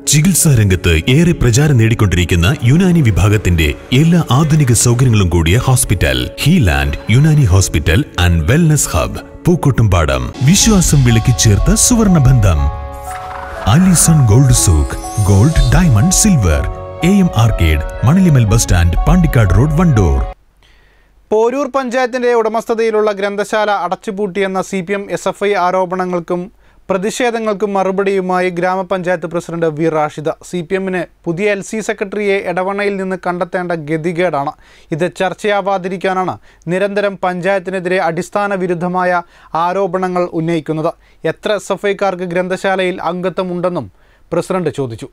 ചികിത്സാ രംഗത്ത് ഏറെ പ്രചാരം നേടിക്കൊണ്ടിരിക്കുന്ന യുനാനി വിഭാഗത്തിന്റെ എല്ലാ ആധുനിക സൗകര്യങ്ങളും കൂടിയ hospital Healand Unani hospital and wellness hub Pookkottumpadam വിശ്വാസം വിളക്കി ചേർത്ത സുവർണ ബന്ധം Alison gold souk gold diamond silver A M arcade Manalimal bus stand Pandikkad road Wandoor Poroor പഞ്ചായത്തിന്റെ ഉടമസ്ഥതയിലുള്ള ഗ്രന്ഥശാല അടച്ചുപൂട്ടിയെന്ന C P M S F I ആരോപണങ്ങൾക്കും പ്രതിഷേധങ്ങൾക്കും മറുപടിയുമായി ഗ്രാമപഞ്ചായത്ത് president V Rashida C P എമ്മിന് പുതിയ എൽ സി സെക്രട്ടറിയെ എടവണ്ണയിൽ നിന്ന് കണ്ടെത്തേണ്ട ഗതികേടാണ് ഇത് ചർച്ചയാവാതിരിക്കാനാണ് നിരന്തരം പഞ്ചായത്തിനെതിരെ അടിസ്ഥാന വിരുദ്ധമായ ആരോപണങ്ങൾ ഉന്നയിക്കുന്നത് എത്ര എസ് എഫ് ഐക്കാർക്ക് ഗ്രന്ഥശാലയിൽ അംഗത്വമുണ്ടെന്നും പ്രസിഡന്റ് ചോദിച്ചു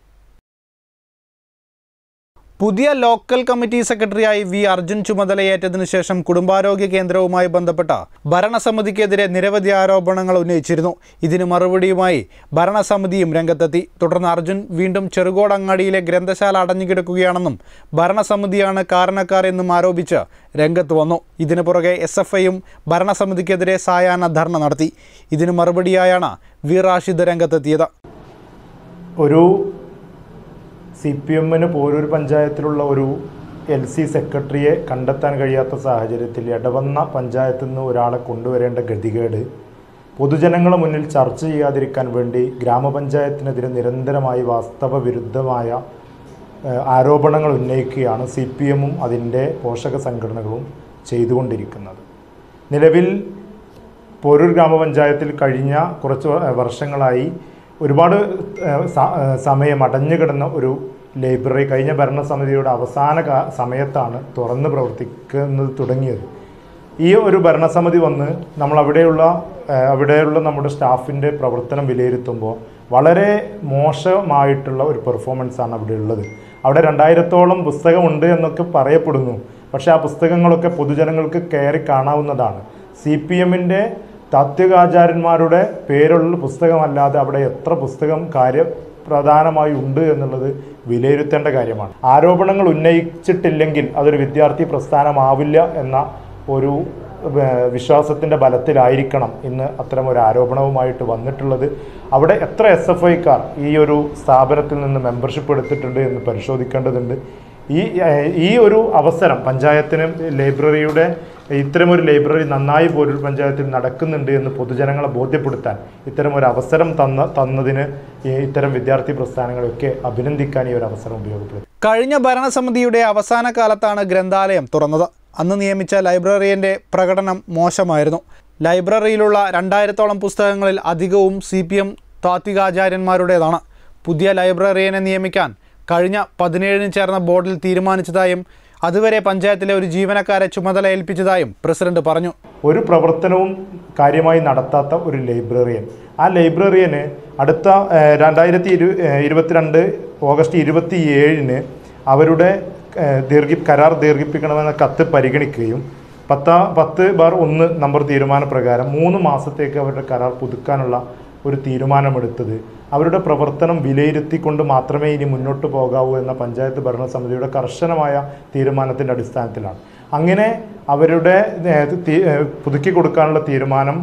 പുതിയ ലോക്കൽ കമ്മിറ്റി സെക്രട്ടറിയായി വി അർജുൻ ചുമതലയേറ്റതിനു ശേഷം കുടുംബാരോഗ്യ കേന്ദ്രവുമായി ബന്ധപ്പെട്ട ഭരണസമിതിക്കെതിരെ നിരവധി ആരോപണങ്ങൾ ഉന്നയിച്ചിരുന്നു ഇതിന് മറുപടിയുമായി ഭരണസമിതിയും രംഗത്തെത്തി തുടർന്ന് അർജുൻ വീണ്ടും ചെറുകോടങ്ങാടിയിലെ ഗ്രന്ഥശാല അടഞ്ഞുകിടക്കുകയാണെന്നും ഭരണസമിതിയാണ് കാരണക്കാർ എന്നും ആരോപിച്ച് രംഗത്ത് വന്നു ഇതിനു പുറകെ എസ് എഫ് ഐയും ഭരണസമിതിക്കെതിരെ സായാഹ്ന ധർണ നടത്തി ഇതിന് മറുപടിയായാണ് വി റാഷിദ് രംഗത്തെത്തിയത് ഒരു സി പി എമ്മിന് പോരൂർ പഞ്ചായത്തിലുള്ള ഒരു എൽ സി സെക്രട്ടറിയെ കണ്ടെത്താൻ കഴിയാത്ത സാഹചര്യത്തിൽ ഇടവന്ന പഞ്ചായത്തിൽ നിന്ന് ഒരാളെ കൊണ്ടുവരേണ്ട ഗതികേട് പൊതുജനങ്ങളുടെ മുന്നിൽ ചർച്ച ചെയ്യാതിരിക്കാൻ വേണ്ടി ഗ്രാമപഞ്ചായത്തിനെതിരെ നിരന്തരമായി വാസ്തവ വിരുദ്ധമായ ഏഹ്, ആരോപണങ്ങൾ ഉന്നയിക്കുകയാണ് സി പി എമ്മും അതിൻ്റെ പോഷക സംഘടനകളും ചെയ്തുകൊണ്ടിരിക്കുന്നത് നിലവിൽ പോരൂർ ഗ്രാമപഞ്ചായത്തിൽ കഴിഞ്ഞ കുറച്ച് വ- വർഷങ്ങളായി ഒരുപാട് ഏഹ്, സ- ഏഹ്, സമയം അടഞ്ഞു കിടന്ന ഒരു ലൈബ്രറി കഴിഞ്ഞ ഭരണസമിതിയുടെ അവസാന കാ- സമയത്താണ് തുറന്ന് പ്രവർത്തിക്കുന്നത് തുടങ്ങിയത് ഈ ഒരു ഭരണസമിതി വന്ന് നമ്മൾ അവിടെയുള്ള ഏഹ്, അവിടെയുള്ള നമ്മുടെ സ്റ്റാഫിൻ്റെ പ്രവർത്തനം വിലയിരുത്തുമ്പോൾ വളരെ മോശമായിട്ടുള്ള ഒരു പെർഫോമൻസ് ആണ് അവിടെ ഉള്ളത് അവിടെ രണ്ടായിരത്തോളം പുസ്തകമുണ്ട് എന്നൊക്കെ പറയപ്പെടുന്നു പക്ഷേ ആ പുസ്തകങ്ങളൊക്കെ പൊതുജനങ്ങൾക്ക് കയറി കാണാവുന്നതാണ് സി പി എമ്മിൻ്റെ താത്വികാചാര്യന്മാരുടെ പേരുള്ള പുസ്തകമല്ലാതെ അവിടെ എത്ര പുസ്തകം കാര്യ പ്രധാനമായി ഉണ്ട് എന്നുള്ളത് വിലയിരുത്തേണ്ട കാര്യമാണ് ആരോപണങ്ങൾ ഉന്നയിച്ചിട്ടില്ലെങ്കിൽ അതൊരു വിദ്യാർത്ഥി പ്രസ്ഥാനമാവില്ല എന്ന ഒരു ഏഹ്, വിശ്വാസത്തിൻ്റെ ബലത്തിലായിരിക്കണം ഇന്ന് അത്തരം ഒരു ആരോപണവുമായിട്ട് വന്നിട്ടുള്ളത് അവിടെ എത്ര എസ് എഫ് ഐക്കാർ ഈ ഒരു സ്ഥാപനത്തിൽ നിന്ന് മെമ്പർഷിപ്പ് എടുത്തിട്ടുണ്ട് എന്ന് പരിശോധിക്കേണ്ടതുണ്ട് ഈ ഏഹ്, ഈ ഒരു അവസരം പഞ്ചായത്തിന് ലൈബ്രറിയുടെ ഇത്തരമൊരു ലൈബ്രറി നന്നായി പോരൂർ പഞ്ചായത്തിൽ നടക്കുന്നുണ്ട് എന്ന് പൊതുജനങ്ങളെ ബോധ്യപ്പെടുത്താൻ ഇത്തരം ഒരു അവസരം തന്ന തന്നതിന് ഈ ഇത്തരം വിദ്യാർത്ഥി പ്രസ്ഥാനങ്ങളെയൊക്കെ അഭിനന്ദിക്കാൻ ഈ ഒരു അവസരം ഉപയോഗപ്പെടുത്തും കഴിഞ്ഞ ഭരണസമിതിയുടെ അവസാന കാലത്താണ് ഗ്രന്ഥാലയം തുറന്നത് അന്ന് നിയമിച്ച ലൈബ്രറിയൻ്റെ പ്രകടനം മോശമായിരുന്നു ലൈബ്രറിയിലുള്ള രണ്ടായിരത്തോളം പുസ്തകങ്ങളിൽ അധികവും സി പി എം താത്വികാചാര്യന്മാരുടേതാണ് പുതിയ ലൈബ്രറിയനെ നിയമിക്കാൻ കഴിഞ്ഞ പതിനേഴിന് ചേർന്ന ബോർഡിൽ തീരുമാനിച്ചതായും അതുവരെ പഞ്ചായത്തിലെ ഒരു ജീവനക്കാരെ ചുമതല ഏൽപ്പിച്ചതായും പ്രസിഡന്റ് പറഞ്ഞു ഒരു പ്രവർത്തനവും കാര്യമായി നടത്താത്ത ഒരു ലൈബ്രറിയൻ ആ ലൈബ്രറിയന് അടുത്ത ഏഹ്, രണ്ടായിരത്തി ഇരു ഏഹ്, ഇരുപത്തിരണ്ട് ഓഗസ്റ്റ് ഇരുപത്തി ഏഴിന് അവരുടെ ഏഹ്, ദീർഘി കരാർ ദീർഘിപ്പിക്കണമെന്ന കത്ത് പരിഗണിക്കുകയും പത്താ പത്ത് ബാർ ഒന്ന് നമ്പർ തീരുമാനപ്രകാരം മൂന്ന് മാസത്തേക്ക് അവരുടെ കരാർ പുതുക്കാനുള്ള ഒരു തീരുമാനമെടുത്തത് അവരുടെ പ്രവർത്തനം വിലയിരുത്തിക്കൊണ്ട് മാത്രമേ ഇനി മുന്നോട്ട് പോകാവൂ എന്ന പഞ്ചായത്ത് ഭരണസമിതിയുടെ കർശനമായ തീരുമാനത്തിൻ്റെ അടിസ്ഥാനത്തിലാണ് അങ്ങനെ അവരുടെ ഏഹ്, തി- ഏഹ്, പുതുക്കി കൊടുക്കാനുള്ള തീരുമാനം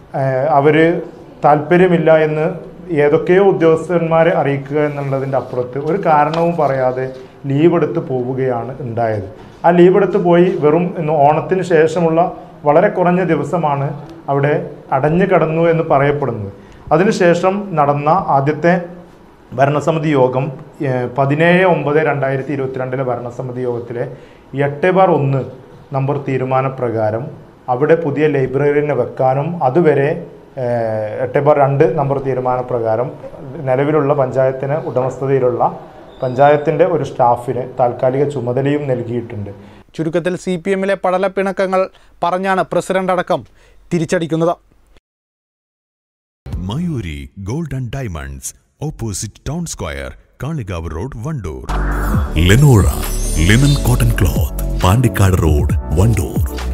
അവർ താല്പര്യമില്ല എന്ന് ഏതൊക്കെയോ ഉദ്യോഗസ്ഥന്മാരെ അറിയിക്കുക എന്നുള്ളതിൻ്റെ അപ്പുറത്ത് ഒരു കാരണവും പറയാതെ ലീവ് എടുത്ത് പോവുകയാണ് ഉണ്ടായത് ആ ലീവ് എടുത്ത് പോയി വെറും ഇന്ന് ഓണത്തിന് ശേഷമുള്ള വളരെ കുറഞ്ഞ ദിവസമാണ് അവിടെ അടഞ്ഞു കിടന്നു എന്ന് പറയപ്പെടുന്നത് അതിനുശേഷം നടന്ന ആദ്യത്തെ ഭരണസമിതി യോഗം ഏഹ്, പതിനേഴ് ഒമ്പത് രണ്ടായിരത്തി ഇരുപത്തിരണ്ടിലെ ഭരണസമിതി യോഗത്തിലെ എട്ട് ബാർ ഒന്ന് നമ്പർ തീരുമാനപ്രകാരം അവിടെ പുതിയ ലൈബ്രറിനെ വെക്കാനും അതുവരെ ഏഹ്, എട്ട് ബാർ രണ്ട് നമ്പർ തീരുമാനപ്രകാരം നിലവിലുള്ള പഞ്ചായത്തിന് ഉടമസ്ഥതയിലുള്ള പഞ്ചായത്തിൻ്റെ ഒരു സ്റ്റാഫിന് താൽക്കാലിക ചുമതലയും നൽകിയിട്ടുണ്ട് ചുരുക്കത്തിൽ സി പി എമ്മിലെ പടലപ്പിണക്കങ്ങൾ പറഞ്ഞാണ് പ്രസിഡന്റ് അടക്കം തിരിച്ചടിക്കുന്നത് Mayuri gold and diamonds opposite town square Kalikavu road Wandoor Lenora linen cotton cloth Pandikkad road Wandoor